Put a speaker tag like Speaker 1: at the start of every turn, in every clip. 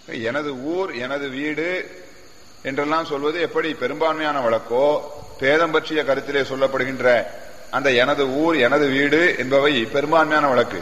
Speaker 1: எனது ஊர் எனது வீடு என்றெல்லாம் சொல்வது எப்படி பெரும்பான்மையான வழக்கோ பேதம் பற்றிய கருத்திலே சொல்லப்படுகின்ற அந்த எனது ஊர் எனது வீடு என்பவை பெரும்பான்மையான வழக்கு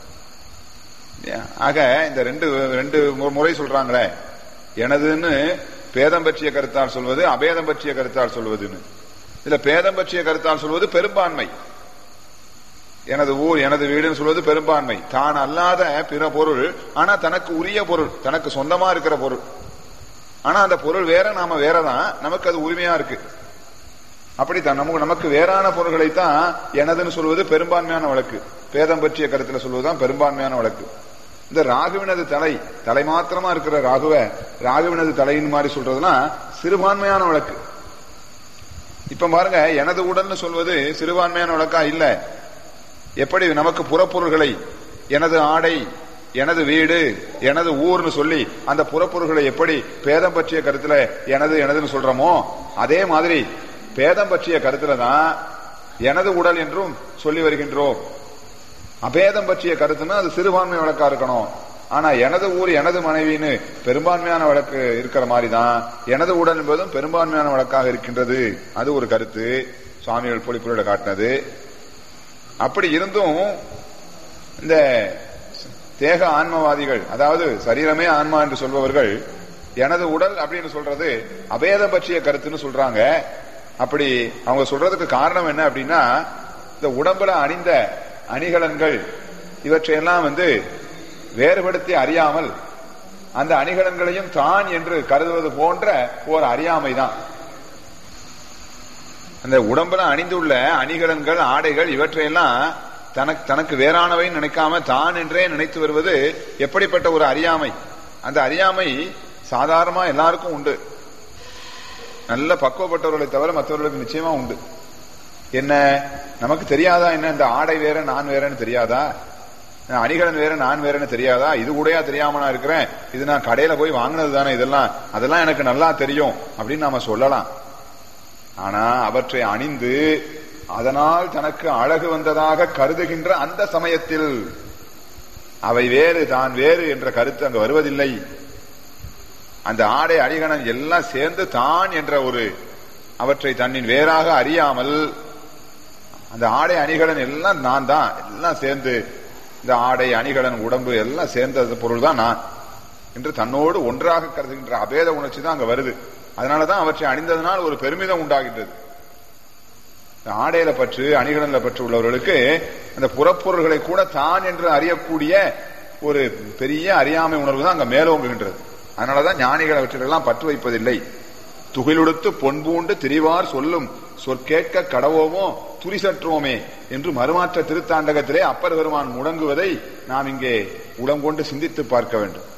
Speaker 1: ஆக இந்த ரெண்டு ரெண்டு முறை சொல்றாங்களே எனதுன்னு பேதம் பற்றிய கருத்தால் சொல்வது அபேதம் பற்றிய கருத்தால் சொல்வதுன்னு இதுல பேதம் பற்றிய கருத்தால் சொல்வது பெரும்பான்மை எனது ஊர் எனது வீடுன்னு சொல்வது பெரும்பான்மை தான் அல்லாத பிற பொருள் ஆனா தனக்கு உரிய பொருள் தனக்கு சொந்தமா இருக்கிற பொருள் ஆனா அந்த பொருள் வேற நாம வேறதான் நமக்கு அது உரிமையா இருக்கு அப்படித்தான் நமக்கு நமக்கு வேறான பொருள்களைத்தான் எனதுன்னு சொல்வது பெரும்பான்மையான வழக்கு பேதம் பற்றிய கருத்துல சொல்வதுதான் பெரும்பான்மையான வழக்கு இந்த ராகுவினது தலை தலை மாத்திரமா இருக்கிற ராகுவ ராகுவினது தலையின் மாதிரி சொல்றதுனா சிறுபான்மையான வழக்கு இப்ப பாருங்க எனது உடல்னு சொல்வது சிறுபான்மையான வழக்கா இல்ல எப்படி நமக்கு புறப்பொருள்களை எனது ஆடை எனது வீடு எனது ஊர்னு சொல்லி அந்த புறப்பொருள்களை எப்படி பேதம் பற்றிய கருத்துல எனது எனதுன்னு சொல்றோமோ அதே மாதிரி பேதம் பற்றிய கருத்துல தான் எனது உடல் என்றும் சொல்லி வருகின்றோம் அபேதம் பற்றிய கருத்துன்னா அது சிறுபான்மை வழக்கா இருக்கணும் ஆனா எனது ஊர் எனது மனைவின்னு பெரும்பான்மையான வழக்கு இருக்கிற மாதிரி தான் எனது உடல் என்பதும் பெரும்பான்மையான வழக்காக இருக்கின்றது அது ஒரு கருத்து சுவாமிகள் பொழிப்புரையில காட்டினது அப்படி இருந்தும் இந்த தேக ஆன்மவாதிகள் அதாவது சரீரமே ஆன்மா என்று சொல்பவர்கள் எனது உடல் அப்படின்னு சொல்றது அபேதம் பற்றிய கருத்துன்னு சொல்றாங்க அப்படி அவங்க சொல்றதுக்கு காரணம் என்ன அப்படின்னா இந்த உடம்புல அணிந்த அணிகலன்கள் இவற்றையெல்லாம் வந்து வேறுபடுத்தி அறியாமல் அந்த அணிகலன்களையும் தான் என்று கருதுவது போன்ற ஒரு அறியாமை தான் அந்த உடம்புல அணிந்துள்ள அணிகலன்கள் ஆடைகள் இவற்றையெல்லாம் தனக்கு தனக்கு வேறானவை நினைக்காம தான் என்றே நினைத்து வருவது எப்படிப்பட்ட ஒரு அறியாமை அந்த அறியாமை சாதாரணமா எல்லாருக்கும் உண்டு நல்ல பக்குவப்பட்டவர்களை தவிர மற்றவர்களுக்கு நிச்சயமா உண்டு என்ன நமக்கு தெரியாதா என்ன இந்த ஆடை வேற நான் வேறன்னு தெரியாதா அணிகலன் வேற நான் வேறன்னு தெரியாதா இது கூடயா தெரியாம நான் இருக்கிறேன் இது நான் கடையில போய் வாங்கினது தானே இதெல்லாம் அதெல்லாம் எனக்கு நல்லா தெரியும் அப்படின்னு நாம சொல்லலாம் ஆனா அவற்றை அணிந்து அதனால் தனக்கு அழகு வந்ததாக கருதுகின்ற அந்த சமயத்தில் அவை வேறு தான் வேறு என்ற கருத்து அங்கு வருவதில்லை அந்த ஆடை அணிகலன் எல்லாம் சேர்ந்து தான் என்ற ஒரு அவற்றை தன்னின் வேறாக அறியாமல் அந்த ஆடை அணிகலன் எல்லாம் நான் தான் எல்லாம் சேர்ந்து இந்த ஆடை அணிகலன் உடம்பு எல்லாம் சேர்ந்த பொருள் தான் நான் என்று தன்னோடு ஒன்றாக கருதுகின்ற அபேத உணர்ச்சி தான் அங்க வருது அதனாலதான் அவற்றை அணிந்ததனால் ஒரு பெருமிதம் உண்டாகின்றது ஆடையில பற்று அணிகலன்ல பற்று உள்ளவர்களுக்கு அந்த புறப்பொருள்களை கூட தான் என்று அறியக்கூடிய ஒரு பெரிய அறியாமை உணர்வு தான் அங்க மேலோங்குகின்றது அதனாலதான் ஞானிகள் அவற்றிலெல்லாம் பற்று வைப்பதில்லை துகிலுடுத்து பொன்பூண்டு திரிவார் சொல்லும் சொற்கேட்க கடவோமோ துரிசற்றோமே என்று மறுமாற்ற திருத்தாண்டகத்திலே அப்பர் பெருமான் முடங்குவதை நாம் இங்கே உடங்கொண்டு சிந்தித்து பார்க்க வேண்டும்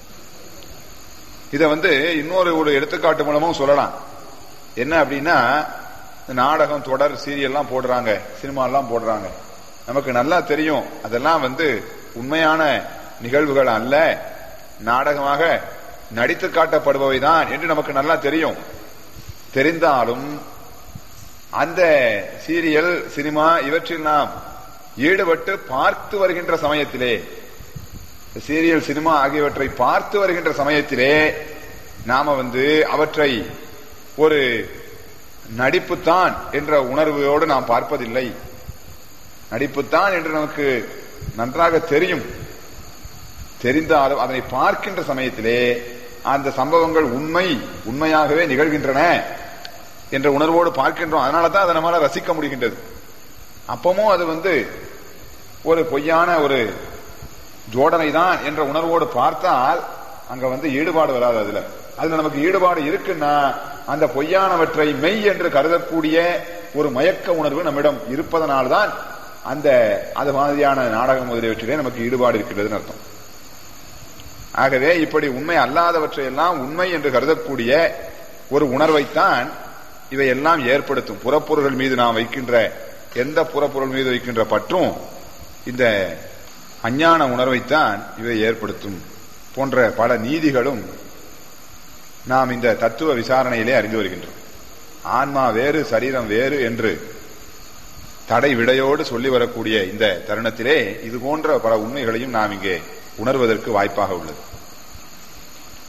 Speaker 1: இத வந்து இன்னொரு ஒரு எடுத்துக்காட்டு மூலமும் சொல்லலாம் என்ன அப்படின்னா நாடகம் தொடர் சீரியல்லாம் போடுறாங்க சினிமா எல்லாம் போடுறாங்க நமக்கு நல்லா தெரியும் அதெல்லாம் வந்து உண்மையான நிகழ்வுகள் அல்ல நாடகமாக நடித்து காட்டப்படுபவை தான் என்று நமக்கு நல்லா தெரியும் தெரிந்தாலும் அந்த சீரியல் சினிமா இவற்றில் நாம் ஈடுபட்டு பார்த்து வருகின்ற சமயத்திலே சீரியல் சினிமா ஆகியவற்றை பார்த்து வருகின்ற சமயத்திலே நாம வந்து அவற்றை ஒரு நடிப்புத்தான் என்ற உணர்வோடு நாம் பார்ப்பதில்லை நடிப்புத்தான் என்று நமக்கு நன்றாக தெரியும் தெரிந்தாலும் அதனை பார்க்கின்ற சமயத்திலே அந்த சம்பவங்கள் உண்மை உண்மையாகவே நிகழ்கின்றன என்ற உணர்வோடு பார்க்கின்றோம் அதனால தான் அதை நம்மளால ரசிக்க முடிகின்றது அப்பமும் அது வந்து ஒரு பொய்யான ஒரு ஜோடனை தான் என்ற உணர்வோடு பார்த்தால் அங்க வந்து ஈடுபாடு வராது அதுல அதுல நமக்கு ஈடுபாடு இருக்குன்னா அந்த பொய்யானவற்றை மெய் என்று கருதக்கூடிய ஒரு மயக்க உணர்வு நம்மிடம் இருப்பதனால்தான் அந்த அது மாதிரியான நாடகம் முதலியவற்றிலே நமக்கு ஈடுபாடு இருக்கிறதுன்னு அர்த்தம் ஆகவே இப்படி உண்மை அல்லாதவற்றையெல்லாம் உண்மை என்று கருதக்கூடிய ஒரு உணர்வைத்தான் இவை எல்லாம் ஏற்படுத்தும் புறப்பொருள்கள் மீது நாம் வைக்கின்ற எந்த புறப்பொருள் மீது வைக்கின்ற பற்றும் இந்த அஞ்ஞான உணர்வைத்தான் இவை ஏற்படுத்தும் போன்ற பல நீதிகளும் நாம் இந்த தத்துவ விசாரணையிலே அறிந்து வருகின்றோம் ஆன்மா வேறு சரீரம் வேறு என்று தடை விடையோடு சொல்லி வரக்கூடிய இந்த தருணத்திலே இது போன்ற பல உண்மைகளையும் நாம் இங்கே உணர்வதற்கு வாய்ப்பாக உள்ளது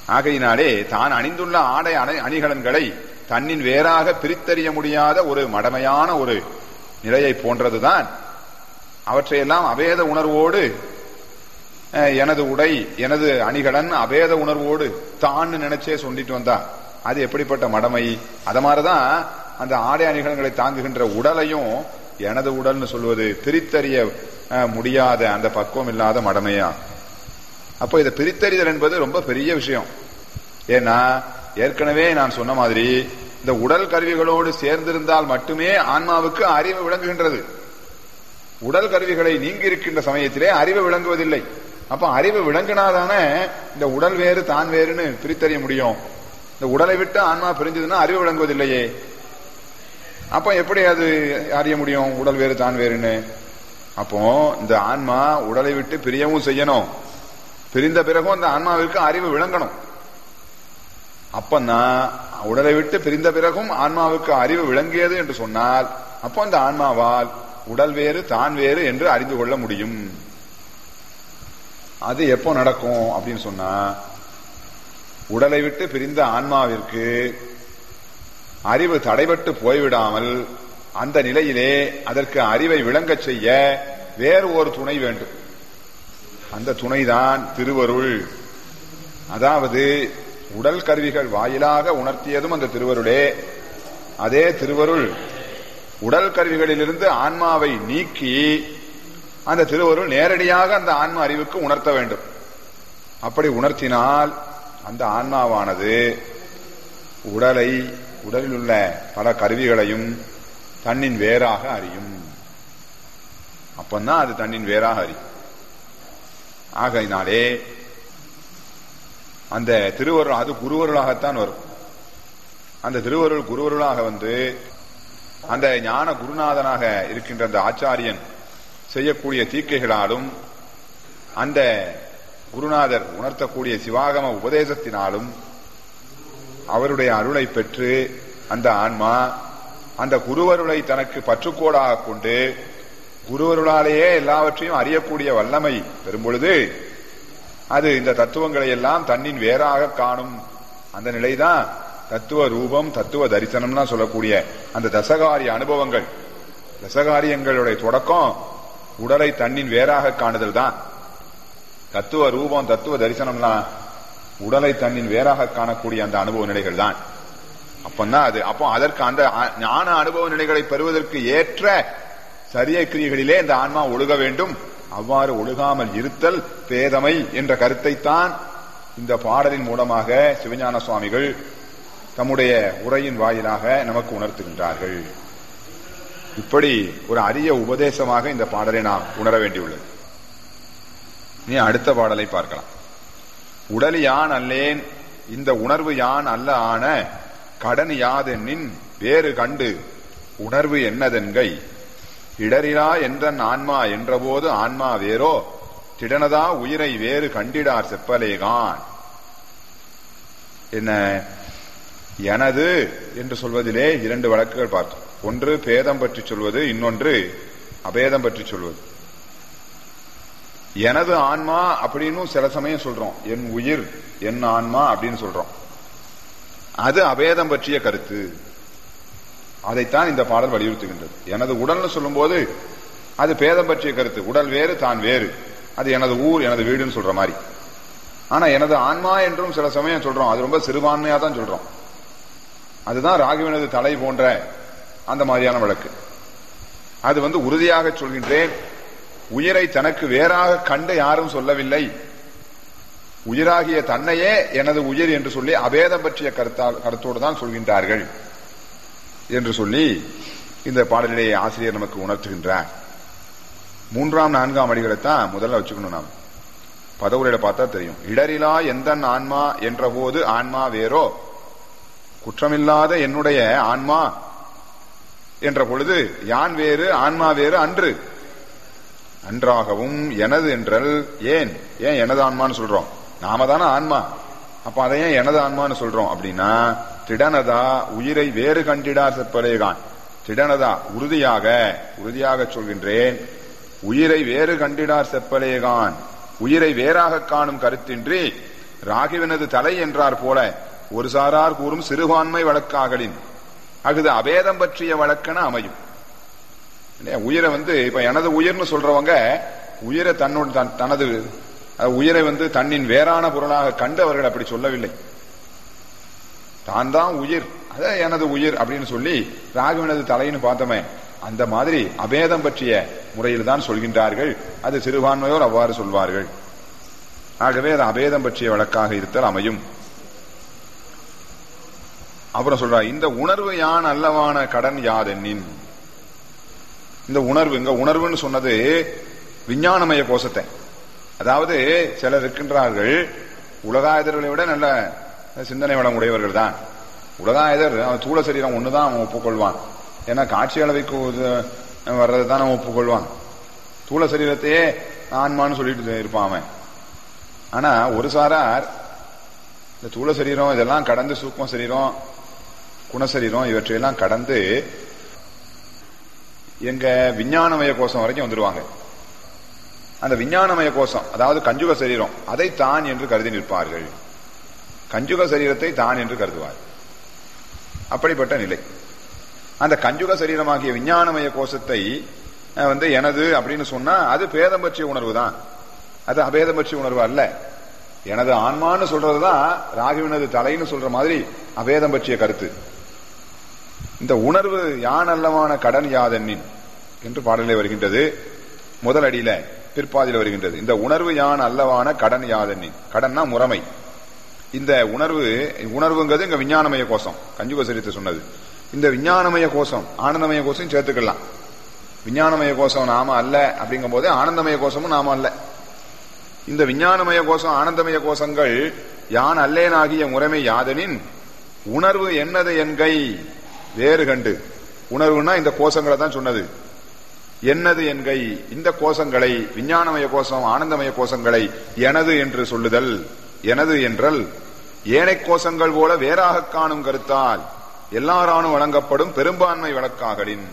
Speaker 1: ஆகையினாலே தான் அணிந்துள்ள ஆடை அணை அணிகலன்களை தன்னின் வேறாக பிரித்தறிய முடியாத ஒரு மடமையான ஒரு நிலையை போன்றதுதான் அவற்றையெல்லாம் அபேத உணர்வோடு அஹ், எனது உடை எனது அணிகலன் அபேத உணர்வோடு தான் நினைச்சே சொல்லிட்டு வந்தா அது எப்படிப்பட்ட மடமை அத மாதிரிதான் அந்த ஆடை அணிகலன்களை தாங்குகின்ற உடலையும் எனது உடல்னு சொல்வது பிரித்தறிய அஹ், முடியாத அந்த பக்குவம் இல்லாத மடமையா அப்போ இதை பிரித்தறிதல் என்பது ரொம்ப பெரிய விஷயம் ஏன்னா ஏற்கனவே நான் சொன்ன மாதிரி இந்த உடல் கருவிகளோடு சேர்ந்திருந்தால் மட்டுமே ஆன்மாவுக்கு அறிவு விளங்குகின்றது உடல் கருவிகளை நீங்கி இருக்கின்ற சமயத்திலே அறிவு விளங்குவதில்லை அப்ப அறிவு விளங்கினாதானே இந்த உடல் வேறு தான் வேறுன்னு பிரித்தறிய முடியும் இந்த உடலை விட்டு ஆன்மா பிரிஞ்சதுன்னா அறிவு விளங்குவதில்லையே அப்ப எப்படி அது அறிய முடியும் உடல் வேறு தான் வேறுன்னு அப்போ இந்த ஆன்மா உடலை விட்டு பிரியவும் செய்யணும் பிரிந்த பிறகும் அந்த ஆன்மாவிற்கு அறிவு விளங்கணும் அப்பந்தான் உடலை விட்டு பிரிந்த பிறகும் ஆன்மாவுக்கு அறிவு விளங்கியது என்று சொன்னால் அப்போ அந்த ஆன்மாவால் உடல் வேறு தான் வேறு என்று அறிந்து கொள்ள முடியும் அது எப்போ நடக்கும் அப்படின்னு சொன்னா உடலை விட்டு பிரிந்த ஆன்மாவிற்கு அறிவு தடைபட்டு போய்விடாமல் அந்த நிலையிலே அதற்கு அறிவை விளங்கச் செய்ய வேறு ஒரு துணை வேண்டும் அந்த துணைதான் திருவருள் அதாவது உடல் கருவிகள் வாயிலாக உணர்த்தியதும் அந்த திருவருளே அதே திருவருள் உடல் கருவிகளிலிருந்து ஆன்மாவை நீக்கி அந்த திருவருள் நேரடியாக அந்த ஆன்ம அறிவுக்கு உணர்த்த வேண்டும் அப்படி உணர்த்தினால் அந்த ஆன்மாவானது உடலை உடலில் உள்ள பல கருவிகளையும் தன்னின் வேறாக அறியும் அப்பந்தான் அது தன்னின் வேறாக அறியும் ஆகையினாலே அந்த திருவருள் அது குருவருளாகத்தான் வரும் அந்த திருவருள் குருவருளாக வந்து அந்த ஞான குருநாதனாக இருக்கின்ற அந்த ஆச்சாரியன் செய்யக்கூடிய தீக்கைகளாலும் அந்த குருநாதர் உணர்த்தக்கூடிய சிவாகம உபதேசத்தினாலும் அவருடைய அருளை பெற்று அந்த ஆன்மா அந்த குருவருளை தனக்கு பற்றுக்கோடாக கொண்டு குருவருளாலேயே எல்லாவற்றையும் அறியக்கூடிய வல்லமை பெறும்பொழுது அது இந்த தத்துவங்களை எல்லாம் தன்னின் வேறாக காணும் அந்த நிலைதான் தத்துவ ரூபம் தத்துவ தரிசனம்னா சொல்லக்கூடிய அந்த தசகாரிய அனுபவங்கள் தசகாரியங்களுடைய தொடக்கம் உடலை தன்னின் வேறாக காணுதல் தான் தத்துவ ரூபம் தத்துவ தரிசனம்லாம் உடலை தன்னின் வேறாக காணக்கூடிய அந்த அனுபவ நிலைகள் தான் அப்பந்தான் அது அப்போ அதற்கு அந்த அ- ஞான அனுபவ நிலைகளை பெறுவதற்கு ஏற்ற சரிய கிரியைகளிலே இந்த ஆன்மா ஒழுக வேண்டும் அவ்வாறு ஒழுகாமல் இருத்தல் பேதமை என்ற கருத்தைத்தான் இந்த பாடலின் மூலமாக சிவஞான சுவாமிகள் தம்முடைய உரையின் வாயிலாக நமக்கு உணர்த்துகின்றார்கள் இப்படி ஒரு அரிய உபதேசமாக இந்த பாடலை நாம் உணர வேண்டியுள்ளது இனி அடுத்த பாடலை பார்க்கலாம் உடல் யான் அல்லேன் இந்த உணர்வு யான் அல்ல ஆன கடன் யாதென்னின் வேறு கண்டு உணர்வு என்னதென்கை இடரிலா என்றன் ஆன்மா என்றபோது ஆன்மா வேறோ திடனதா உயிரை வேறு கண்டிடார் செப்பலேகான் என்ன எனது என்று சொல்வதிலே இரண்டு வழக்குகள் பார்த்தோம் ஒன்று பேதம் பற்றி சொல்வது இன்னொன்று அபேதம் பற்றி சொல்வது எனது ஆன்மா அப்படின்னு சில சமயம் சொல்றோம் என் உயிர் என் ஆன்மா அப்படின்னு சொல்றோம் அது அபேதம் பற்றிய கருத்து அதைத்தான் இந்த பாடல் வலியுறுத்துகின்றது எனது உடல்னு சொல்லும்போது அது பேதம் பற்றிய கருத்து உடல் வேறு தான் வேறு அது எனது ஊர் எனது வீடுன்னு சொல்ற மாதிரி ஆனா எனது ஆன்மா என்றும் சில சமயம் சொல்றோம் அது ரொம்ப சிறுபான்மையா தான் சொல்றோம் அதுதான் ராகவனது தலை போன்ற அந்த மாதிரியான வழக்கு அது வந்து உறுதியாக சொல்கின்றேன் உயிரை தனக்கு வேறாக கண்டு யாரும் சொல்லவில்லை உயிராகிய தன்னையே எனது உயிர் என்று சொல்லி அபேதம் பற்றிய கருத்தால் கருத்தோடு தான் சொல்கின்றார்கள் என்று சொல்லி இந்த பாடலிலே ஆசிரியர் நமக்கு உணர்த்துகின்றார் மூன்றாம் நான்காம் அடிகளைத்தான் முதல்ல வச்சுக்கணும் நாம் பதவுரையில பார்த்தா தெரியும் இடரிலா எந்த ஆன்மா என்ற போது ஆன்மா வேறோ குற்றமில்லாத என்னுடைய ஆன்மா என்ற பொழுது யான் வேறு ஆன்மா வேறு அன்று அன்றாகவும் எனது என்றல் ஏன் ஏன் எனது ஆன்மான்னு சொல்றோம் நாம தானே ஆன்மா அப்ப அதை ஏன் எனது ஆன்மான்னு சொல்றோம் அப்படின்னா திடனதா உயிரை வேறு கண்டிடார் செப்பலேகான் திடனதா உறுதியாக உறுதியாக சொல்கின்றேன் உயிரை வேறு கண்டிடார் செப்பலேகான் உயிரை வேறாக காணும் கருத்தின்றி ராகிவனது தலை என்றார் போல ஒரு சாரார் கூறும் சிறுபான்மை வழக்காகலின் அகுது அபேதம் பற்றிய வழக்கென அமையும் இல்லையா உயிரை வந்து இப்ப எனது உயிர்னு சொல்றவங்க உயிரை தன்னோட தன்- தனது அஹ், உயிரை வந்து தன்னின் வேறான பொருளாக கண்டு அவர்கள் அப்படி சொல்லவில்லை தான் தான் உயிர் அத எனது உயிர் அப்படின்னு சொல்லி ராகவனது தலைன்னு பார்த்தோமே அந்த மாதிரி அபேதம் பற்றிய முறையில் தான் சொல்கின்றார்கள் அது சிறுபான்மையோர் அவ்வாறு சொல்வார்கள் ஆகவே அது அபேதம் பற்றிய வழக்காக இருத்தல் அமையும் அப்புறம் சொல்றார் இந்த உணர்வு யான் அல்லவான கடன் யாதென்னின் இந்த உணர்வு இங்க உணர்வுன்னு சொன்னது விஞ்ஞானமய கோஷத்தை அதாவது சிலர் இருக்கின்றார்கள் உலகாயுதர்களை விட நல்ல சிந்தனை வளம் உடையவர்கள் தான் உலகாயுதர் அவன் தூள சரீரம் ஒண்ணுதான் அவன் ஒப்புக்கொள்வான் ஏன்னா காட்சி அளவைக்கு வர்றது தான் அவன் ஒப்புக்கொள்வான் தூள சரீரத்தையே ஆன்மான்னு சொல்லிட்டு இருப்பான் அவன் ஆனா ஒரு சாரார் இந்த தூள சரீரம் இதெல்லாம் கடந்து சூக்ம சரீரம் குணசரீரம் இவற்றையெல்லாம் கடந்து எங்க விஞ்ஞானமய கோஷம் வரைக்கும் வந்துருவாங்க அந்த விஞ்ஞானமய கோஷம் அதாவது கஞ்சுக சரீரம் அதை தான் என்று கருதி நிற்பார்கள் கஞ்சுக சரீரத்தை தான் என்று கருதுவார் அப்படிப்பட்ட நிலை அந்த கஞ்சுக சரீரமாகிய விஞ்ஞானமய கோஷத்தை அஹ், வந்து எனது அப்படின்னு சொன்னா அது பேதம் பற்றிய உணர்வு தான் அது அபேதம் பற்றிய உணர்வு அல்ல எனது ஆன்மான்னு சொல்றதுதான் ராகுவினது தலைன்னு சொல்ற மாதிரி அபேதம் பற்றிய கருத்து இந்த உணர்வு யான் அல்லவான கடன் யாதென்னின் என்று பாடலிலே வருகின்றது முதல் அடியில பிற்பாதியில வருகின்றது இந்த உணர்வு யான் அல்லவான கடன் யாதென்னின் கடன்னா முறைமை இந்த உணர்வு உணர்வுங்கிறது இங்க விஞ்ஞானமய கோஷம் கஞ்சுக சரித்து சொன்னது இந்த விஞ்ஞானமய கோஷம் ஆனந்தமய கோஷம் சேர்த்துக்கலாம் விஞ்ஞானமய கோஷம் நாம அல்ல அப்படிங்கும் போது ஆனந்தமய கோஷமும் நாம அல்ல இந்த விஞ்ஞானமய கோஷம் ஆனந்தமய கோஷங்கள் யான் அல்லேனாகிய முறைமை யாதனின் உணர்வு என்னது என்கை வேறு கண்டு உணர்வுன்னா இந்த கோஷங்களை தான் சொன்னது என்னது என்கை இந்த கோஷங்களை விஞ்ஞானமய கோஷம் ஆனந்தமய கோஷங்களை எனது என்று சொல்லுதல் எனது என்றல் ஏனை கோஷங்கள் போல வேறாக காணும் கருத்தால் எல்லாரானும் வழங்கப்படும் பெரும்பான்மை வழக்காகலின்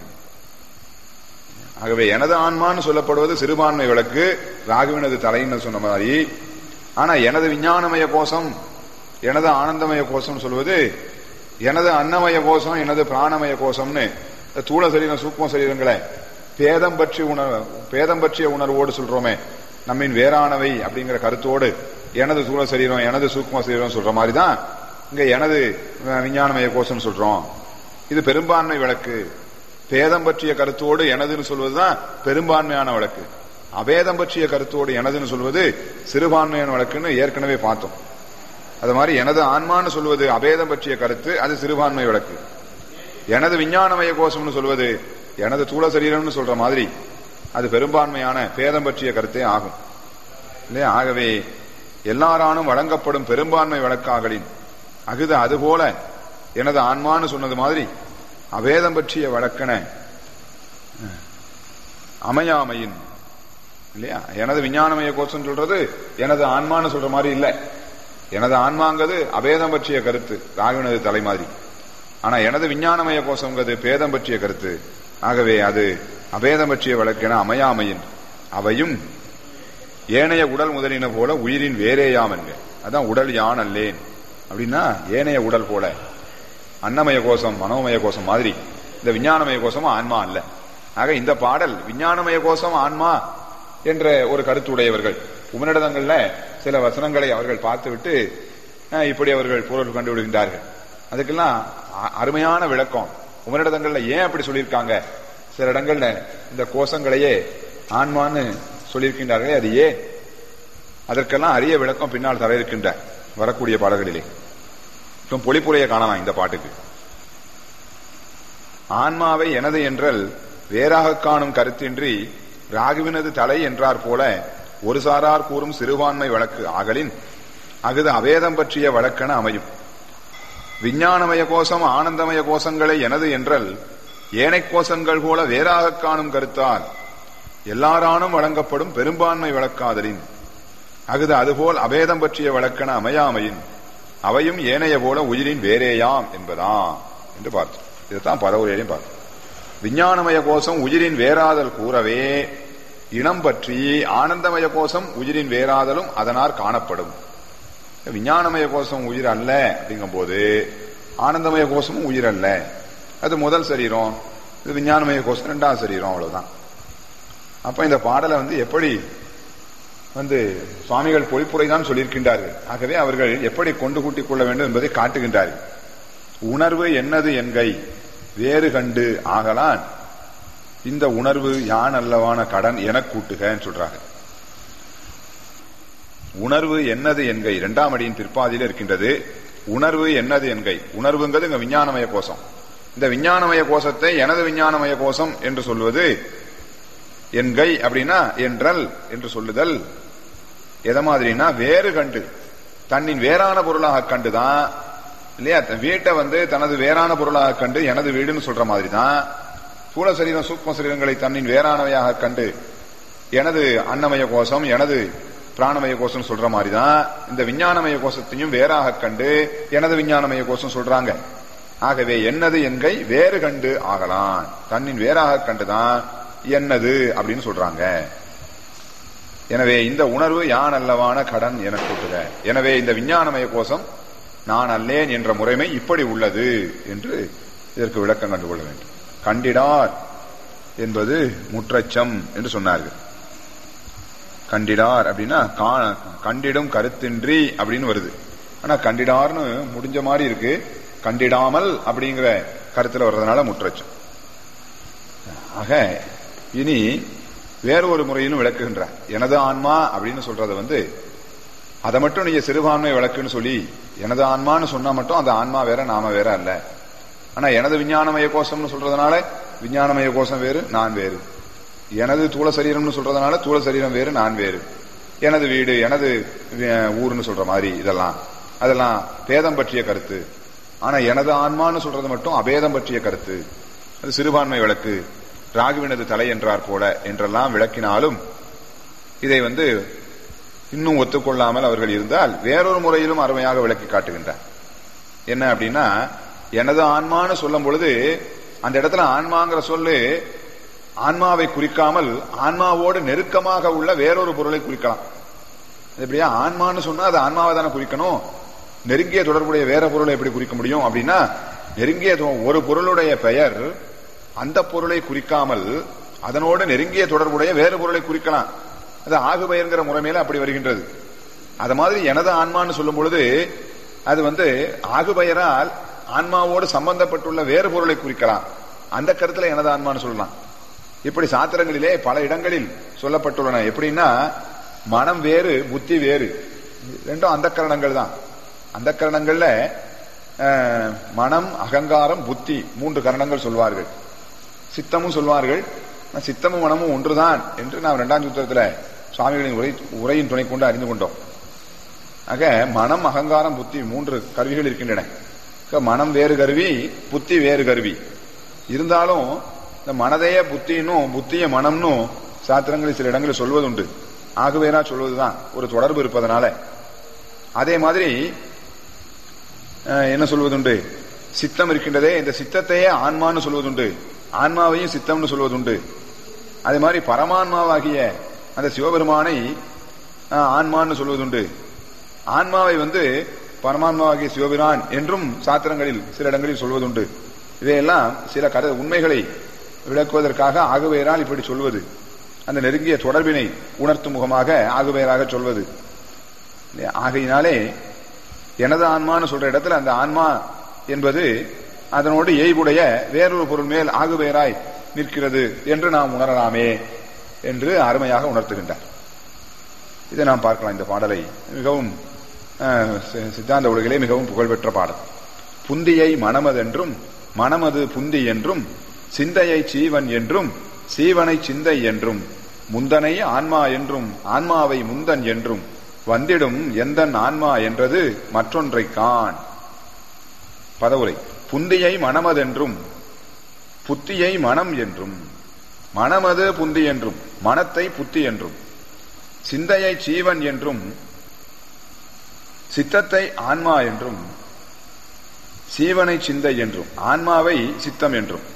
Speaker 1: ஆகவே எனது ஆன்மான்னு சொல்லப்படுவது சிறுபான்மை விளக்கு ராகுவினது தலைன்னு சொன்ன மாதிரி ஆனா எனது விஞ்ஞானமய கோஷம் எனது ஆனந்தமய கோஷம் சொல்வது எனது அன்னமய கோஷம் எனது பிராணமய கோஷம்னு இந்த தூள சரீரம் சூக்ம சரீரங்களை பேதம் பற்றி உணர் பேதம் பற்றிய உணர்வோடு சொல்றோமே நம்மின் வேறானவை அப்படிங்கிற கருத்தோடு எனது தூள சரீரம் எனது சூக்ம சரீரம் சொல்ற மாதிரி தான் இங்க எனது அஹ், விஞ்ஞானமய கோஷம் சொல்றோம் இது பெரும்பான்மை விளக்கு பேதம் பற்றிய கருத்தோடு எனதுன்னு சொல்வதுதான் பெரும்பான்மையான வழக்கு அபேதம் பற்றிய கருத்தோடு எனதுன்னு சொல்வது சிறுபான்மையான வழக்குன்னு ஏற்கனவே பார்த்தோம் அது மாதிரி எனது ஆன்மான்னு சொல்வது அபேதம் பற்றிய கருத்து அது சிறுபான்மை வழக்கு எனது விஞ்ஞானமய கோஷம்னு சொல்வது எனது தூள சரீரம்னு சொல்ற மாதிரி அது பெரும்பான்மையான பேதம் பற்றிய கருத்தே ஆகும் இல்லையா ஆகவே எல்லாரானும் வழங்கப்படும் பெரும்பான்மை வழக்காகலின் அகுது அதுபோல எனது ஆன்மான்னு சொன்னது மாதிரி அபேதம் பற்றிய வழக்கென அஹ், அமையாமையின் இல்லையா எனது விஞ்ஞானமய கோஷம் சொல்றது எனது ஆன்மான்னு சொல்ற மாதிரி இல்ல எனது ஆன்மாங்கிறது அபேதம் பற்றிய கருத்து ராகுவினது தலை மாதிரி ஆனா எனது விஞ்ஞானமய கோஷங்கிறது பேதம் பற்றிய கருத்து ஆகவே அது அபேதம் பற்றிய வழக்கென அமையாமையின் அவையும் ஏனைய உடல் முதலின போல உயிரின் வேறேயாம் என்க அதான் உடல் யான் அல்லேன் அப்படின்னா ஏனைய உடல் போல அன்னமய கோஷம் மனோமய கோஷம் மாதிரி இந்த விஞ்ஞானமய கோஷம் ஆன்மா அல்ல ஆக இந்த பாடல் விஞ்ஞானமய கோஷம் ஆன்மா என்ற ஒரு கருத்துடையவர்கள் உமனிடதங்கள்ல சில வசனங்களை அவர்கள் பார்த்துவிட்டு அஹ், இப்படி அவர்கள் பொருள் கண்டுவிடுகின்றார்கள் அதுக்கெல்லாம் அ- அருமையான விளக்கம் உமனிடதங்கள்ல ஏன் அப்படி சொல்லியிருக்காங்க சில இடங்கள்ல இந்த கோஷங்களையே ஆன்மான்னு சொல்லியிருக்கின்றார்களே அது ஏன் அதற்கெல்லாம் அரிய விளக்கம் பின்னால் தர இருக்கின்ற வரக்கூடிய பாடல்களிலே இப்போ பொழிப்புரையை காணலாம் இந்த பாட்டுக்கு ஆன்மாவை எனது என்றல் வேறாக காணும் கருத்தின்றி ராகுவினது தலை என்றார் போல ஒரு சாரார் கூறும் சிறுபான்மை வழக்கு ஆகலின் அகுது அவேதம் பற்றிய வழக்கென அமையும் விஞ்ஞானமய கோஷம் ஆனந்தமய கோஷங்களை எனது என்றல் ஏனைக் கோஷங்கள் போல வேறாக காணும் கருத்தால் எல்லாரானும் வழங்கப்படும் பெரும்பான்மை வழக்காதலின் அகுது அதுபோல் அபேதம் பற்றிய வழக்கென அமையாமையின் அவையும் ஏனைய போல உயிரின் வேறேயாம் என்பதாம் என்று பார்த்தோம் இதுதான் பரவுரையிலையும் பார்த்தோம் விஞ்ஞானமய கோஷம் உயிரின் வேறாதல் கூறவே இனம் பற்றி ஆனந்தமய கோஷம் உயிரின் வேறாதலும் அதனால் காணப்படும் விஞ்ஞானமய கோஷம் உயிர் அல்ல அப்படிங்கும் போது ஆனந்தமய கோஷமும் உயிர் அல்ல அது முதல் சரீரம் இது விஞ்ஞானமய கோஷம் ரெண்டாவது சரீரம் அவ்வளவுதான் அப்ப இந்த பாடலை வந்து எப்படி வந்து சுவாமிகள் பொழிப்புரை தான் சொல்லியிருக்கின்றார்கள் ஆகவே அவர்கள் எப்படி கொண்டு கூட்டிக் கொள்ள வேண்டும் என்பதை காட்டுகின்றார்கள் உணர்வு என்னது என்கை வேறு கண்டு ஆகலான் இந்த உணர்வு யான் அல்லவான கடன் என கூட்டுகன்னு சொல்றாங்க உணர்வு என்னது என்கை இரண்டாம் அடியின் பிற்பாதியில் இருக்கின்றது உணர்வு என்னது என்கை உணர்வுங்கிறது இங்க விஞ்ஞானமய கோஷம் இந்த விஞ்ஞானமய கோஷத்தை எனது விஞ்ஞானமய கோஷம் என்று சொல்வது என்கை அப்படின்னா என்றல் என்று சொல்லுதல் எதை மாதிரினா வேறு கண்டு தன்னின் வேறான பொருளாக கண்டுதான் இல்லையா வீட்டை வந்து தனது வேறான பொருளாக கண்டு எனது வீடுன்னு சொல்ற மாதிரி தான் ஸ்தூல சரீரம் சூக்ம சரீரங்களை தன்னின் வேறானவையாக கண்டு எனது அன்னமய கோஷம் எனது பிராணமய கோஷம் சொல்ற மாதிரி தான் இந்த விஞ்ஞானமய கோஷத்தையும் வேறாக கண்டு எனது விஞ்ஞானமய கோஷம் சொல்றாங்க ஆகவே என்னது என்கை வேறு கண்டு ஆகலாம் தன்னின் வேறாக கண்டுதான் என்னது அப்படின்னு சொல்றாங்க எனவே இந்த உணர்வு யான் அல்லவான கடன் என கூட்டுக எனவே இந்த விஞ்ஞானமய கோஷம் நான் அல்லேன் என்ற முறைமை இப்படி உள்ளது என்று இதற்கு விளக்கம் கண்டுகொள்ள வேண்டும் கண்டிடார் என்பது முற்றச்சம் என்று சொன்னார்கள் கண்டிடார் அப்படின்னா கண்டிடும் கருத்தின்றி அப்படின்னு வருது ஆனா கண்டிடார்னு முடிஞ்ச மாதிரி இருக்கு கண்டிடாமல் அப்படிங்கிற கருத்துல வர்றதுனால முற்றச்சம் ஆக இனி வேற ஒரு முறையிலும் விளக்குகின்றார் எனது ஆன்மா அப்படின்னு சொல்றத வந்து அதை மட்டும் நீங்க சிறுபான்மை விளக்குன்னு சொல்லி எனது ஆன்மான்னு சொன்னா மட்டும் அந்த ஆன்மா வேற நாம வேற அல்ல ஆனா எனது விஞ்ஞானமய கோஷம்னு சொல்றதுனால விஞ்ஞானமய கோஷம் வேறு நான் வேறு எனது தூள சரீரம்னு சொல்றதுனால தூள சரீரம் வேறு நான் வேறு எனது வீடு எனது ஊர்னு சொல்ற மாதிரி இதெல்லாம் அதெல்லாம் பேதம் பற்றிய கருத்து ஆனா எனது ஆன்மான்னு சொல்றது மட்டும் அபேதம் பற்றிய கருத்து அது சிறுபான்மை விளக்கு ராகுவினது தலை என்றார் போல என்றெல்லாம் விளக்கினாலும் இதை வந்து இன்னும் ஒத்துக்கொள்ளாமல் அவர்கள் இருந்தால் வேறொரு முறையிலும் அருமையாக விளக்கி காட்டுகின்றார் என்ன அப்படின்னா எனது ஆன்மான்னு சொல்லும் பொழுது அந்த இடத்துல ஆன்மாங்கிற சொல்லு ஆன்மாவை குறிக்காமல் ஆன்மாவோடு நெருக்கமாக உள்ள வேறொரு பொருளை குறிக்கலாம் எப்படியா ஆன்மான்னு சொன்னா அது ஆன்மாவை தானே குறிக்கணும் நெருங்கிய தொடர்புடைய வேற பொருளை எப்படி குறிக்க முடியும் அப்படின்னா நெருங்கிய ஒரு பொருளுடைய பெயர் அந்த பொருளை குறிக்காமல் அதனோடு நெருங்கிய தொடர்புடைய வேறு பொருளை குறிக்கலாம் அது ஆகுபெயர்ங்கிற முறைமையில அப்படி வருகின்றது அது மாதிரி எனது ஆன்மான்னு சொல்லும் பொழுது அது வந்து ஆகுபெயரால் ஆன்மாவோடு சம்பந்தப்பட்டுள்ள வேறு பொருளை குறிக்கலாம் அந்த கருத்துல எனது ஆன்மான்னு சொல்லலாம் இப்படி சாத்திரங்களிலே பல இடங்களில் சொல்லப்பட்டுள்ளன எப்படின்னா மனம் வேறு புத்தி வேறு ரெண்டும் அந்த கரணங்கள் தான் அந்த கரணங்கள்ல மனம் அகங்காரம் புத்தி மூன்று கரணங்கள் சொல்வார்கள் சித்தமும் சொல்வார்கள் சித்தமும் மனமும் ஒன்றுதான் என்று நாம் இரண்டாம் சூத்திரத்தில் சுவாமிகளின் உரை உரையின் துணை கொண்டு அறிந்து கொண்டோம் ஆக மனம் அகங்காரம் புத்தி மூன்று கருவிகள் இருக்கின்றன மனம் வேறு கருவி புத்தி வேறு கருவி இருந்தாலும் இந்த மனதைய புத்தினும் புத்திய மனம்னும் சாத்திரங்களில் சில இடங்களில் சொல்வதுண்டு ஆகவேனா சொல்வதுதான் ஒரு தொடர்பு இருப்பதனால அதே மாதிரி என்ன சொல்வதுண்டு சித்தம் இருக்கின்றதே இந்த சித்தத்தையே ஆன்மான்னு சொல்வதுண்டு ஆன்மாவையும் சித்தம்னு சொல்வதுண்டு அதே மாதிரி பரமான்மாவாகிய அந்த சிவபெருமானை ஆன்மான்னு சொல்வதுண்டு ஆன்மாவை வந்து பரமான்மாவாகிய சிவபிரான் என்றும் சாத்திரங்களில் சில இடங்களில் சொல்வதுண்டு இவையெல்லாம் சில கத உண்மைகளை விளக்குவதற்காக ஆகுவேரால் இப்படி சொல்வது அந்த நெருங்கிய தொடர்பினை உணர்த்தும் முகமாக ஆகுவேராக சொல்வது ஆகையினாலே எனது ஆன்மான்னு சொல்ற இடத்துல அந்த ஆன்மா என்பது அதனோடு எய்வுடைய வேறொரு பொருள் மேல் ஆகுவேராய் நிற்கிறது என்று நாம் உணரலாமே என்று அருமையாக உணர்த்துகின்றார் இதை நாம் பார்க்கலாம் இந்த பாடலை மிகவும் சித்தாந்த உலகிலே மிகவும் புகழ்பெற்ற பாடல் புந்தியை மனமதென்றும் மனமது புந்தி என்றும் சிந்தையை சீவன் என்றும் சீவனை சிந்தை என்றும் முந்தனை ஆன்மா என்றும் ஆன்மாவை முந்தன் என்றும் வந்திடும் எந்தன் ஆன்மா என்றது மற்றொன்றை கான் பதவுரை புந்தியை மனமதென்றும் புத்தியை மனம் என்றும் மனமது புந்தி என்றும் மனத்தை புத்தி என்றும் சிந்தையை சீவன் என்றும் சித்தத்தை ஆன்மா என்றும் சீவனை சிந்தை என்றும் ஆன்மாவை சித்தம் என்றும்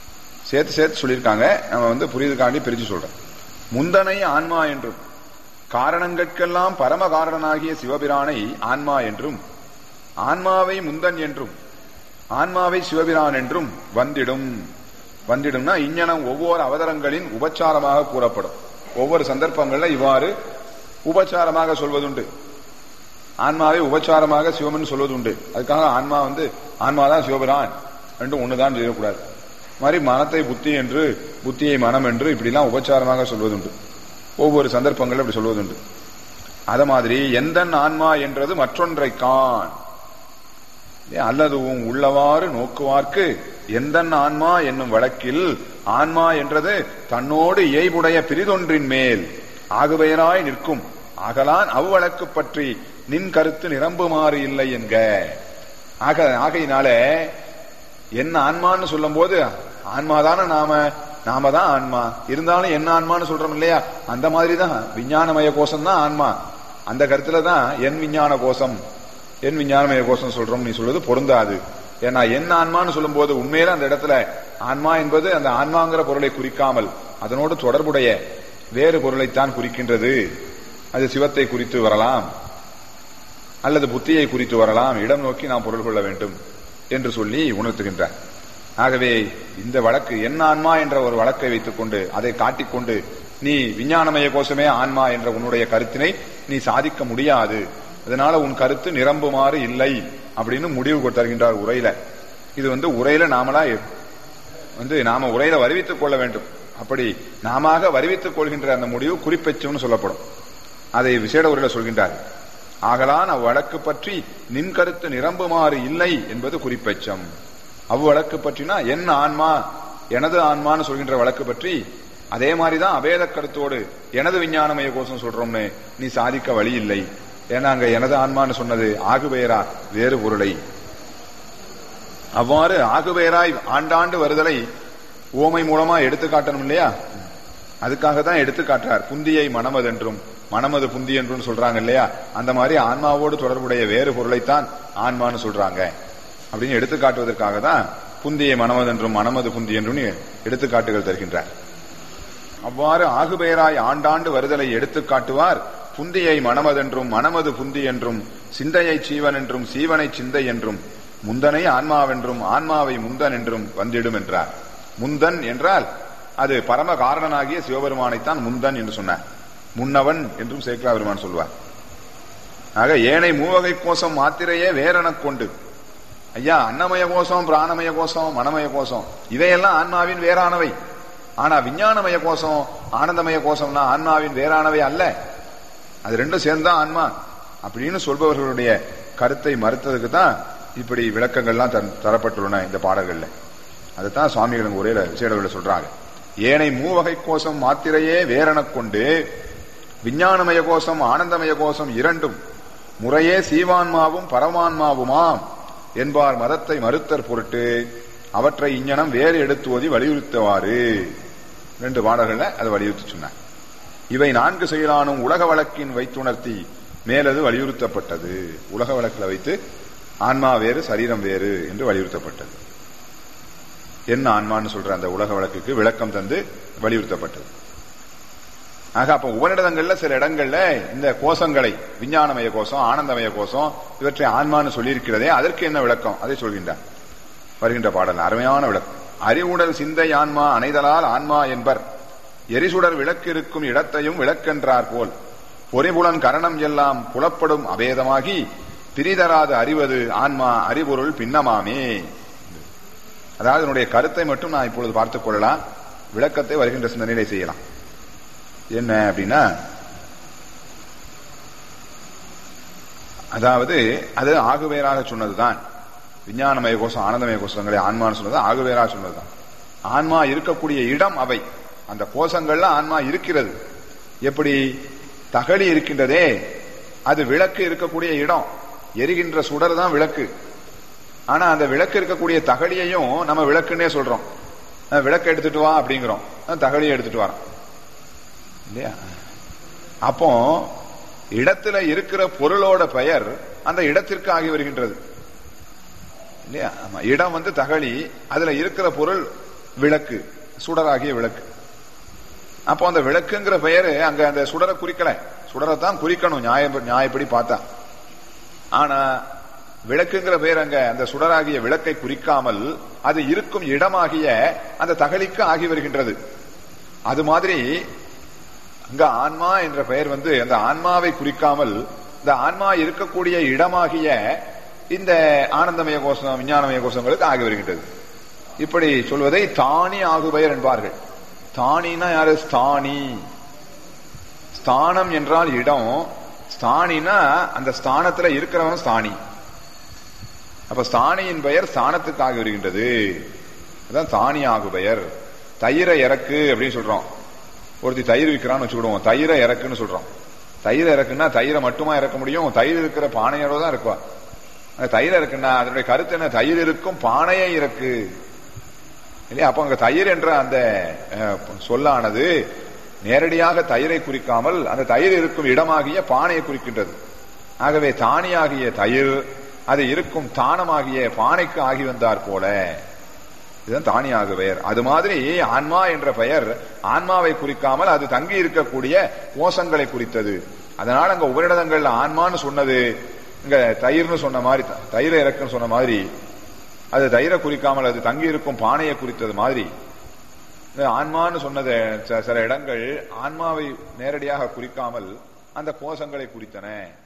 Speaker 1: சேர்த்து சேர்த்து சொல்லியிருக்காங்க நம்ம வந்து புரியுதுக்காண்டி பிரிச்சு சொல்றோம் முந்தனை ஆன்மா என்றும் காரணங்கட்கெல்லாம் பரம காரணனாகிய சிவபிரானை ஆன்மா என்றும் ஆன்மாவை முந்தன் என்றும் ஆன்மாவை சிவபிரான் என்றும் வந்திடும் வந்திடும்னா இஞ்ஞனம் ஒவ்வொரு அவதரங்களின் உபச்சாரமாக கூறப்படும் ஒவ்வொரு சந்தர்ப்பங்கள்ல இவ்வாறு உபச்சாரமாக சொல்வதுண்டு ஆன்மாவை உபச்சாரமாக சிவமன் சொல்வதுண்டு அதுக்காக ஆன்மா வந்து ஆன்மாதான் சிவபிரான் ரெண்டும் ஒண்ணுதான் செய்யக்கூடாது மாதிரி மனத்தை புத்தி என்று புத்தியை மனம் என்று இப்படிலாம் உபச்சாரமாக சொல்வதுண்டு ஒவ்வொரு சந்தர்ப்பங்களும் இப்படி சொல்வதுண்டு அத மாதிரி எந்த ஆன்மா என்றது மற்றொன்றை கான் அல்லதுவும் உள்ளவாறு நோக்குவார்க்கு எந்த ஆன்மா என்னும் வழக்கில் ஆன்மா என்றது தன்னோடு இயைபுடைய பிரிதொன்றின் மேல் ஆகுபெயராய் நிற்கும் ஆகலான் அவ்வழக்கு பற்றி நின் கருத்து நிரம்புமாறு இல்லை என்க ஆக ஆகையினால என்ன ஆன்மான்னு சொல்லும் போது ஆன்மாதான நாம நாம தான் ஆன்மா இருந்தாலும் என்ன ஆன்மான்னு சொல்றோம் இல்லையா அந்த மாதிரி தான் விஞ்ஞானமய கோஷம் தான் ஆன்மா அந்த கருத்துல தான் என் விஞ்ஞான கோஷம் என் விஞ்ஞானமய கோஷம் சொல்றோம் நீ சொல்றது பொருந்தாது ஏன்னா என்ன ஆன்மான்னு சொல்லும் போது உண்மையில அந்த இடத்துல ஆன்மா என்பது அந்த ஆன்மாங்கிற பொருளை குறிக்காமல் அதனோடு தொடர்புடைய வேறு பொருளைத்தான் குறிக்கின்றது அது சிவத்தை குறித்து வரலாம் அல்லது புத்தியை குறித்து வரலாம் இடம் நோக்கி நாம் பொருள் கொள்ள வேண்டும் என்று சொல்லி உணர்த்துகின்றார் ஆகவே இந்த வழக்கு என்ன ஆன்மா என்ற ஒரு வழக்கை வைத்துக் கொண்டு அதை காட்டிக்கொண்டு நீ விஞ்ஞானமய கோஷமே ஆன்மா என்ற உன்னுடைய கருத்தினை நீ சாதிக்க முடியாது அதனால உன் கருத்து நிரம்புமாறு இல்லை அப்படின்னு முடிவு தருகின்றார் உரையில இது வந்து உரையில நாமளா வந்து நாம உரையில வருவித்துக் கொள்ள வேண்டும் அப்படி நாம வருவித்துக் கொள்கின்ற அந்த முடிவு குறிப்பெச்சம்னு சொல்லப்படும் அதை விசேட உரையில சொல்கின்றார் ஆகலான் அவ்வழக்கு பற்றி நின் கருத்து நிரம்புமாறு இல்லை என்பது குறிப்பெச்சம் அவ்வழக்கு பற்றினா என் ஆன்மா எனது ஆன்மான்னு சொல்கின்ற வழக்கு பற்றி அதே மாதிரிதான் அபேத கருத்தோடு எனது விஞ்ஞானமய கோஷம் சொல்றோம்னு நீ சாதிக்க வழி இல்லை ஏன்னா அங்க எனது ஆன்மான்னு சொன்னது ஆகுபெயரா வேறு பொருளை அவ்வாறு ஆகுபெயராய் ஆண்டாண்டு வருதலை ஓமை மூலமா எடுத்து காட்டணும் இல்லையா அதுக்காக தான் எடுத்து காட்டுறார் புந்தியை மனமதென்றும் மனமது புந்தி என்றும் சொல்றாங்க இல்லையா அந்த மாதிரி ஆன்மாவோடு தொடர்புடைய வேறு பொருளைத்தான் ஆன்மான்னு சொல்றாங்க அப்படின்னு எடுத்து காட்டுவதற்காக தான் புந்தியை மனமதென்றும் மனமது புந்தி என்றும் எடுத்துக்காட்டுகள் தருகின்றார் அவ்வாறு ஆகுபெயராய் ஆண்டாண்டு வருதலை எடுத்து காட்டுவார் புந்தியை மனமதென்றும் மனமது புந்தி என்றும் சிந்தையை சீவன் என்றும் சீவனை சிந்தை என்றும் முந்தனை ஆன்மாவென்றும் ஆன்மாவை முந்தன் என்றும் வந்திடும் என்றார் முந்தன் என்றால் அது பரம காரணனாகிய சிவபெருமானைத்தான் முந்தன் என்று சொன்னார் முன்னவன் என்றும் சேக்கலா பெருமான் சொல்வார் ஆக ஏனை மூவகை கோஷம் மாத்திரையே வேறெனக் கொண்டு ஐயா அன்னமய கோஷம் பிராணமய கோஷம் மனமய கோஷம் இவையெல்லாம் ஆன்மாவின் வேறானவை ஆனா விஞ்ஞானமய கோஷம் ஆனந்தமய கோஷம்னா ஆன்மாவின் வேறானவை அல்ல அது ரெண்டும் சேர்ந்தா ஆன்மா அப்படின்னு சொல்பவர்களுடைய கருத்தை மறுத்ததுக்கு தான் இப்படி விளக்கங்கள்லாம் தரப்பட்டுள்ளன இந்த பாடல்கள்ல அதுதான் சுவாமிகளின் உரையில விசேடவில் சொல்றாங்க ஏனை மூவகை கோஷம் மாத்திரையே வேறெனக் கொண்டு விஞ்ஞானமய கோஷம் ஆனந்தமய கோஷம் இரண்டும் முறையே சீவான்மாவும் பரமான்மாவுமாம் என்பார் மதத்தை மறுத்தற் பொருட்டு அவற்றை இஞ்ஞனம் வேறு எடுத்து ஓதி வலியுறுத்தவாறு ரெண்டு பாடல்கள்ல அதை வலியுறுத்தி சொன்னார் இவை நான்கு செயலானும் உலக வழக்கின் வைத்துணர்த்தி மேலது வலியுறுத்தப்பட்டது உலக வழக்கில் வைத்து ஆன்மா வேறு சரீரம் வேறு என்று வலியுறுத்தப்பட்டது என்ன ஆன்மான்னு சொல்ற அந்த உலக வழக்குக்கு விளக்கம் தந்து வலியுறுத்தப்பட்டது ஆக அப்ப உபநிடதங்கள்ல சில இடங்கள்ல இந்த கோஷங்களை விஞ்ஞானமய கோஷம் ஆனந்தமய கோஷம் இவற்றை ஆன்மான்னு சொல்லியிருக்கிறதே அதற்கு என்ன விளக்கம் அதை சொல்கின்றார் வருகின்ற பாடல் அருமையான விளக்கம் அறிவுடல் சிந்தை ஆன்மா அணைதலால் ஆன்மா என்பர் எரிசுடர் விளக்கு இருக்கும் இடத்தையும் விளக்கென்றார் போல் பொறிபுலன் கரணம் எல்லாம் புலப்படும் அபேதமாகி பிரிதராது அறிவது ஆன்மா அறிபொருள் பின்னமாமே அதாவது என்னுடைய கருத்தை மட்டும் நான் இப்பொழுது பார்த்துக் கொள்ளலாம் விளக்கத்தை வருகின்ற சிந்தனையிலே செய்யலாம் என்ன அப்படின்னா அதாவது அது ஆகுவேராக சொன்னதுதான் விஞ்ஞானமய கோஷம் ஆனந்தமய கோஷங்களை ஆன்மான்னு சொன்னது ஆகுவேராக சொன்னதுதான் ஆன்மா இருக்கக்கூடிய இடம் அவை அந்த கோஷங்கள்ல ஆன்மா இருக்கிறது எப்படி தகழி இருக்கின்றதே அது விளக்கு இருக்கக்கூடிய இடம் எரிகின்ற சுடர் தான் விளக்கு ஆனா அந்த விளக்கு இருக்கக்கூடிய தகழியையும் நம்ம விளக்குன்னே சொல்றோம் விளக்கு எடுத்துட்டு வா அப்படிங்கிறோம் தகழியை எடுத்துட்டு வரோம் இல்லையா அப்போ இடத்துல இருக்கிற பொருளோட பெயர் அந்த இடத்திற்கு ஆகி வருகின்றது இல்லையா ஆமா இடம் வந்து தகழி அதுல இருக்கிற பொருள் விளக்கு சுடராகிய விளக்கு அப்போ அந்த விளக்குங்கிற பெயரு அங்க அந்த சுடரை குறிக்கல சுடரைத்தான் குறிக்கணும் நியாய நியாயப்படி பார்த்தா ஆனா விளக்குங்கிற பேர் அங்க அந்த சுடராகிய விளக்கை குறிக்காமல் அது இருக்கும் இடமாகிய அந்த தகலிக்கு ஆகி வருகின்றது அது மாதிரி அங்க ஆன்மா என்ற பெயர் வந்து அந்த ஆன்மாவை குறிக்காமல் இந்த ஆன்மா இருக்கக்கூடிய இடமாகிய இந்த ஆனந்தமய கோஷம் விஞ்ஞானமய கோஷங்களுக்கு ஆகி வருகின்றது இப்படி சொல்வதை தானி ஆகுபெயர் என்பார்கள் தானினா யாரு ஸ்தானி ஸ்தானம் என்றால் இடம் ஸ்தானினா அந்த ஸ்தானத்துல இருக்கிறவன் ஸ்தானி அப்ப ஸ்தானியின் பெயர் ஸ்தானத்துக்கு ஆகி வருகின்றது அதான் தானி ஆகு பெயர் தயிரை இறக்கு அப்படின்னு சொல்றோம் ஒருத்தி தயிர் விற்கிறான்னு வச்சுக்கிடுவோம் தயிரை இறக்குன்னு சொல்றோம் தயிர் இறக்குன்னா தயிரை மட்டுமா இறக்க முடியும் தயிர் இருக்கிற பானையோட தான் இருக்குவா அந்த தயிர் இருக்குன்னா அதனுடைய கருத்து என்ன தயிர் இருக்கும் பானையை இறக்கு இல்லையா அப்ப அங்க தயிர் என்ற அந்த அஹ், சொல்லானது நேரடியாக தயிரை குறிக்காமல் அந்த தயிர் இருக்கும் இடமாகிய பானையை குறிக்கின்றது ஆகவே தானியாகிய தயிர் அது இருக்கும் தானமாகிய பானைக்கு ஆகி வந்தார் போல இதுதான் தானியாக பெயர் அது மாதிரி ஆன்மா என்ற பெயர் ஆன்மாவை குறிக்காமல் அது தங்கி இருக்கக்கூடிய கோஷங்களை குறித்தது அதனால அங்க உபரிடங்கள்ல ஆன்மான்னு சொன்னது இங்க தயிர்னு சொன்ன மாதிரி தயிரை இறக்குன்னு சொன்ன மாதிரி அது தயிரை குறிக்காமல் அது தங்கி இருக்கும் பானையை குறித்தது மாதிரி இந்த ஆன்மான்னு சொன்னது ச- சில இடங்கள் ஆன்மாவை நேரடியாக குறிக்காமல் அந்த கோஷங்களை குறித்தன